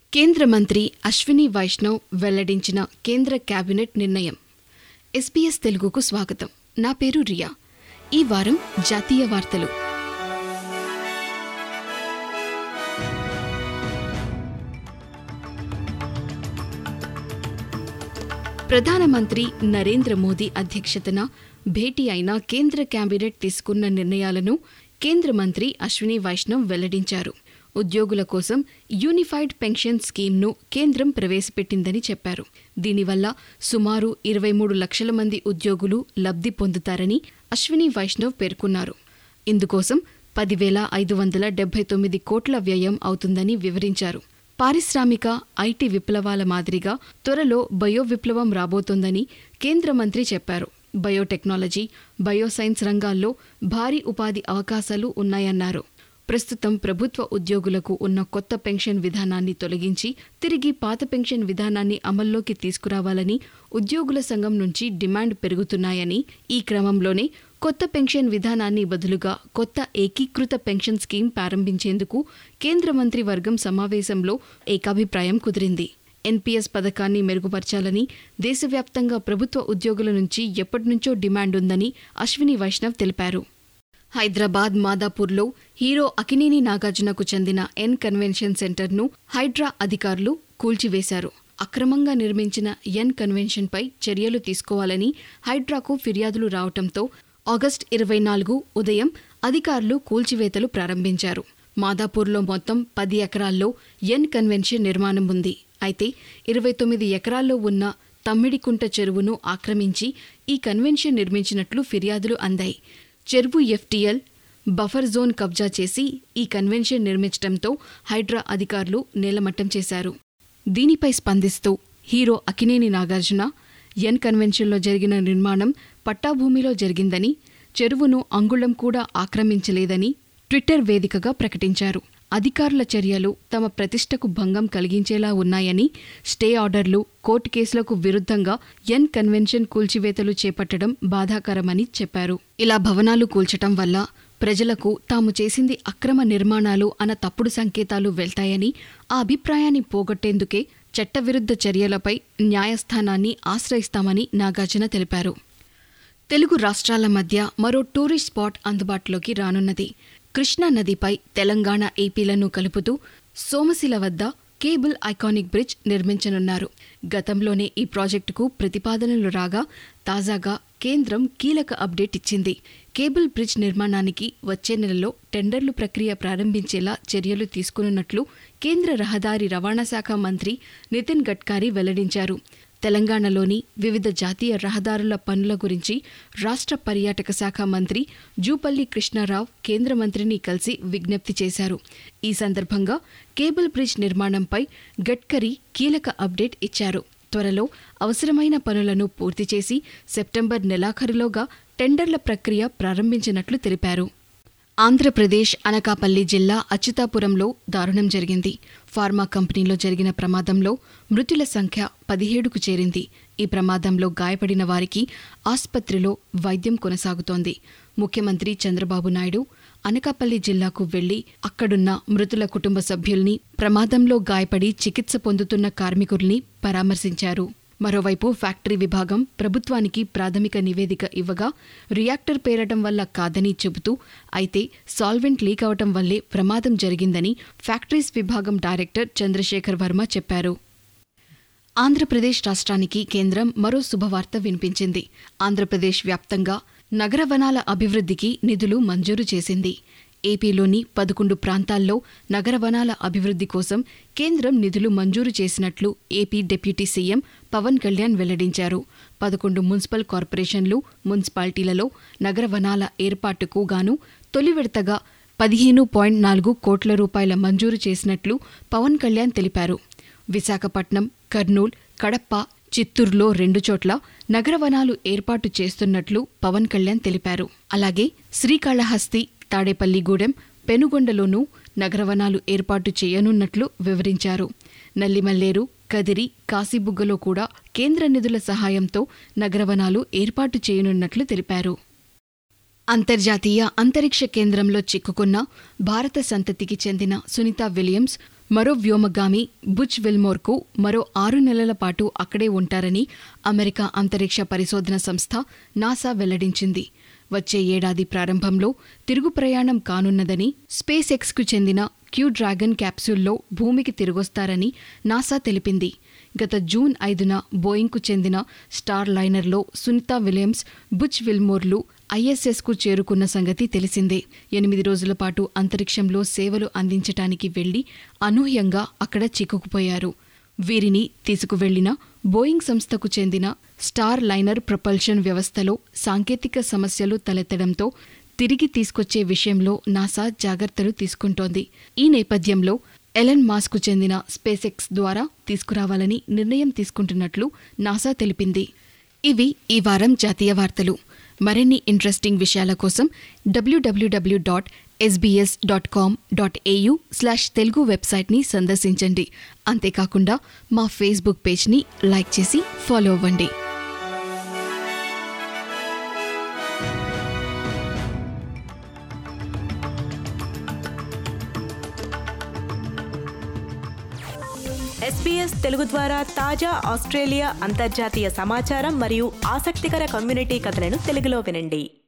కేంద్ర మంత్రి అశ్విని వైష్ణవ్ వెల్లడించిన కేంద్ర కేబినెట్ నిర్ణయం ఎస్పీఎస్ తెలుగుకు స్వాగతం నా పేరు రియా ఈ వారం జాతీయ వార్తలు ప్రధానమంత్రి నరేంద్ర మోదీ అధ్యక్షతన భేటీ అయిన కేంద్ర కేబినెట్ తీసుకున్న నిర్ణయాలను కేంద్ర మంత్రి అశ్విని వైష్ణవ్ వెల్లడించారు ఉద్యోగుల కోసం యూనిఫైడ్ పెన్షన్ స్కీమ్ను కేంద్రం ప్రవేశపెట్టిందని చెప్పారు దీనివల్ల సుమారు ఇరవై మూడు లక్షల మంది ఉద్యోగులు లబ్ధి పొందుతారని అశ్విని వైష్ణవ్ పేర్కొన్నారు ఇందుకోసం పదివేల ఐదు వందల డెబ్బై తొమ్మిది కోట్ల వ్యయం అవుతుందని వివరించారు పారిశ్రామిక ఐటీ విప్లవాల మాదిరిగా త్వరలో బయో విప్లవం రాబోతోందని కేంద్ర మంత్రి చెప్పారు బయోటెక్నాలజీ బయోసైన్స్ రంగాల్లో భారీ ఉపాధి అవకాశాలు ఉన్నాయన్నారు ప్రస్తుతం ప్రభుత్వ ఉద్యోగులకు ఉన్న కొత్త పెన్షన్ విధానాన్ని తొలగించి తిరిగి పాత పెన్షన్ విధానాన్ని అమల్లోకి తీసుకురావాలని ఉద్యోగుల సంఘం నుంచి డిమాండ్ పెరుగుతున్నాయని ఈ క్రమంలోనే కొత్త పెన్షన్ విధానాన్ని బదులుగా కొత్త ఏకీకృత పెన్షన్ స్కీమ్ ప్రారంభించేందుకు కేంద్ర మంత్రి వర్గం సమావేశంలో ఏకాభిప్రాయం కుదిరింది ఎన్పీఎస్ పథకాన్ని మెరుగుపరచాలని దేశవ్యాప్తంగా ప్రభుత్వ ఉద్యోగుల నుంచి ఎప్పటినుంచో డిమాండ్ ఉందని అశ్విని వైష్ణవ్ తెలిపారు హైదరాబాద్ మాదాపూర్లో హీరో అకినేని నాగార్జునకు చెందిన ఎన్ కన్వెన్షన్ సెంటర్ను హైడ్రా అధికారులు కూల్చివేశారు అక్రమంగా నిర్మించిన ఎన్ కన్వెన్షన్పై చర్యలు తీసుకోవాలని హైడ్రాకు ఫిర్యాదులు రావటంతో ఆగస్టు ఇరవై నాలుగు ఉదయం అధికారులు కూల్చివేతలు ప్రారంభించారు మాదాపూర్లో మొత్తం పది ఎకరాల్లో ఎన్ కన్వెన్షన్ నిర్మాణం ఉంది అయితే ఇరవై తొమ్మిది ఎకరాల్లో ఉన్న తమ్మిడికుంట చెరువును ఆక్రమించి ఈ కన్వెన్షన్ నిర్మించినట్లు ఫిర్యాదులు అందాయి చెరువు ఎఫ్టీఎల్ బఫర్ జోన్ కబ్జా చేసి ఈ కన్వెన్షన్ నిర్మించడంతో హైడ్రా అధికారులు నేలమట్టం చేశారు దీనిపై స్పందిస్తూ హీరో అకినేని నాగార్జున ఎన్ కన్వెన్షన్లో జరిగిన నిర్మాణం పట్టాభూమిలో జరిగిందని చెరువును అంగుళం కూడా ఆక్రమించలేదని ట్విట్టర్ వేదికగా ప్రకటించారు అధికారుల చర్యలు తమ ప్రతిష్టకు భంగం కలిగించేలా ఉన్నాయని స్టే ఆర్డర్లు కోర్టు కేసులకు విరుద్ధంగా ఎన్ కన్వెన్షన్ కూల్చివేతలు చేపట్టడం బాధాకరమని చెప్పారు ఇలా భవనాలు కూల్చటం వల్ల ప్రజలకు తాము చేసింది అక్రమ నిర్మాణాలు అన్న తప్పుడు సంకేతాలు వెళ్తాయని ఆ అభిప్రాయాన్ని పోగొట్టేందుకే చట్టవిరుద్ధ చర్యలపై న్యాయస్థానాన్ని ఆశ్రయిస్తామని నాగార్జున తెలిపారు తెలుగు రాష్ట్రాల మధ్య మరో టూరిస్ట్ స్పాట్ అందుబాటులోకి రానున్నది కృష్ణా నదిపై తెలంగాణ ఏపీలను కలుపుతూ సోమశిల వద్ద కేబుల్ ఐకానిక్ బ్రిడ్జ్ నిర్మించనున్నారు గతంలోనే ఈ ప్రాజెక్టుకు ప్రతిపాదనలు రాగా తాజాగా కేంద్రం కీలక అప్డేట్ ఇచ్చింది కేబుల్ బ్రిడ్జ్ నిర్మాణానికి వచ్చే నెలలో టెండర్లు ప్రక్రియ ప్రారంభించేలా చర్యలు తీసుకున్నట్లు కేంద్ర రహదారి రవాణా శాఖ మంత్రి నితిన్ గడ్కరీ వెల్లడించారు తెలంగాణలోని వివిధ జాతీయ రహదారుల పనుల గురించి రాష్ట్ర పర్యాటక శాఖ మంత్రి జూపల్లి కృష్ణారావు కేంద్ర మంత్రిని కలిసి విజ్ఞప్తి చేశారు ఈ సందర్భంగా కేబుల్ బ్రిడ్జ్ నిర్మాణంపై గడ్కరీ కీలక అప్డేట్ ఇచ్చారు త్వరలో అవసరమైన పనులను పూర్తి చేసి సెప్టెంబర్ నెలాఖరులోగా టెండర్ల ప్రక్రియ ప్రారంభించినట్లు తెలిపారు ఆంధ్రప్రదేశ్ అనకాపల్లి జిల్లా అచ్యుతాపురంలో దారుణం జరిగింది ఫార్మా కంపెనీలో జరిగిన ప్రమాదంలో మృతుల సంఖ్య పదిహేడుకు చేరింది ఈ ప్రమాదంలో గాయపడిన వారికి ఆస్పత్రిలో వైద్యం కొనసాగుతోంది ముఖ్యమంత్రి చంద్రబాబు నాయుడు అనకాపల్లి జిల్లాకు వెళ్లి అక్కడున్న మృతుల కుటుంబ సభ్యుల్ని ప్రమాదంలో గాయపడి చికిత్స పొందుతున్న కార్మికుల్ని పరామర్శించారు మరోవైపు ఫ్యాక్టరీ విభాగం ప్రభుత్వానికి ప్రాథమిక నివేదిక ఇవ్వగా రియాక్టర్ పేరటం వల్ల కాదని చెబుతూ అయితే సాల్వెంట్ లీక్ అవటం వల్లే ప్రమాదం జరిగిందని ఫ్యాక్టరీస్ విభాగం డైరెక్టర్ చంద్రశేఖర్ వర్మ చెప్పారు ఆంధ్రప్రదేశ్ రాష్ట్రానికి కేంద్రం మరో శుభవార్త వినిపించింది ఆంధ్రప్రదేశ్ వ్యాప్తంగా నగర వనాల అభివృద్ధికి నిధులు మంజూరు చేసింది ఏపీలోని పదకొండు ప్రాంతాల్లో నగర వనాల అభివృద్ధి కోసం కేంద్రం నిధులు మంజూరు చేసినట్లు AP deputy CM Pawan Kalyan వెల్లడించారు పదకొండు మున్సిపల్ కార్పొరేషన్లు మున్సిపాలిటీలలో నగర వనాల ఏర్పాటుకు గాను తొలి విడతగా పదిహేను పాయింట్ నాలుగు కోట్ల రూపాయల మంజూరు చేసినట్లు పవన్ కళ్యాణ్ తెలిపారు విశాఖపట్నం కర్నూల్ కడప చిత్తూరులో రెండు చోట్ల నగరవనాలు ఏర్పాటు చేస్తున్నట్లు పవన్ కళ్యాణ్ తెలిపారు అలాగే శ్రీకాళహస్తి తాడేపల్లిగూడెం పెనుగొండలోనూ నగరవనాలు ఏర్పాటు చేయనున్నట్లు వివరించారు నల్లిమల్లేరు కదిరి కాశీబుగ్గలో కూడా కేంద్ర నిధుల సహాయంతో నగరవనాలు ఏర్పాటు చేయనున్నట్లు తెలిపారు అంతర్జాతీయ అంతరిక్ష కేంద్రంలో చిక్కుకున్న భారత సంతతికి చెందిన సునీత విలియమ్స్ మరో వ్యోమగామి బుచ్ విల్మోర్కు మరో ఆరు నెలల పాటు అక్కడే ఉంటారని అమెరికా అంతరిక్ష పరిశోధన సంస్థ నాసా వెల్లడించింది వచ్చే ఏడాది ప్రారంభంలో తిరుగు ప్రయాణం కానున్నదని స్పేస్ ఎక్స్కు చెందిన క్యూ డ్రాగన్ క్యాప్సూల్లో భూమికి తిరిగొస్తారని నాసా తెలిపింది గత జూన్ ఐదున బోయింగ్కు చెందిన స్టార్ లైనర్లో సునీత విలియమ్స్ బుచ్ విల్మోర్లు ఐఎస్ఎస్కు చేరుకున్న సంగతి తెలిసిందే ఎనిమిది రోజుల పాటు అంతరిక్షంలో సేవలు అందించటానికి వెళ్లి అనూహ్యంగా అక్కడ చిక్కుకుపోయారు వీరిని తీసుకువెళ్లిన బోయింగ్ సంస్థకు చెందిన స్టార్ లైనర్ ప్రపల్షన్ వ్యవస్థలో సాంకేతిక సమస్యలు తలెత్తడంతో తిరిగి తీసుకొచ్చే విషయంలో నాసా జాగ్రత్తలు తీసుకుంటోంది ఈ నేపథ్యంలో ఎలన్ మాస్కు చెందిన స్పేసెక్స్ ద్వారా తీసుకురావాలని నిర్ణయం తీసుకుంటున్నట్లు నాసా తెలిపింది ఇవి ఈ వారం జాతీయ వార్తలు మరిన్ని ఇంట్రెస్టింగ్ విషయాల కోసం W W W dot SBS dot com dot AU slash Telugu వెబ్సైట్ని సందర్శించండి అంతేకాకుండా మా ఫేస్బుక్ పేజ్ని లైక్ చేసి ఫాలో అవ్వండి ఎస్పీఎస్ తెలుగు ద్వారా తాజా ఆస్ట్రేలియా అంతర్జాతీయ సమాచారం మరియు ఆసక్తికర కమ్యూనిటీ కథలను తెలుగులో వినండి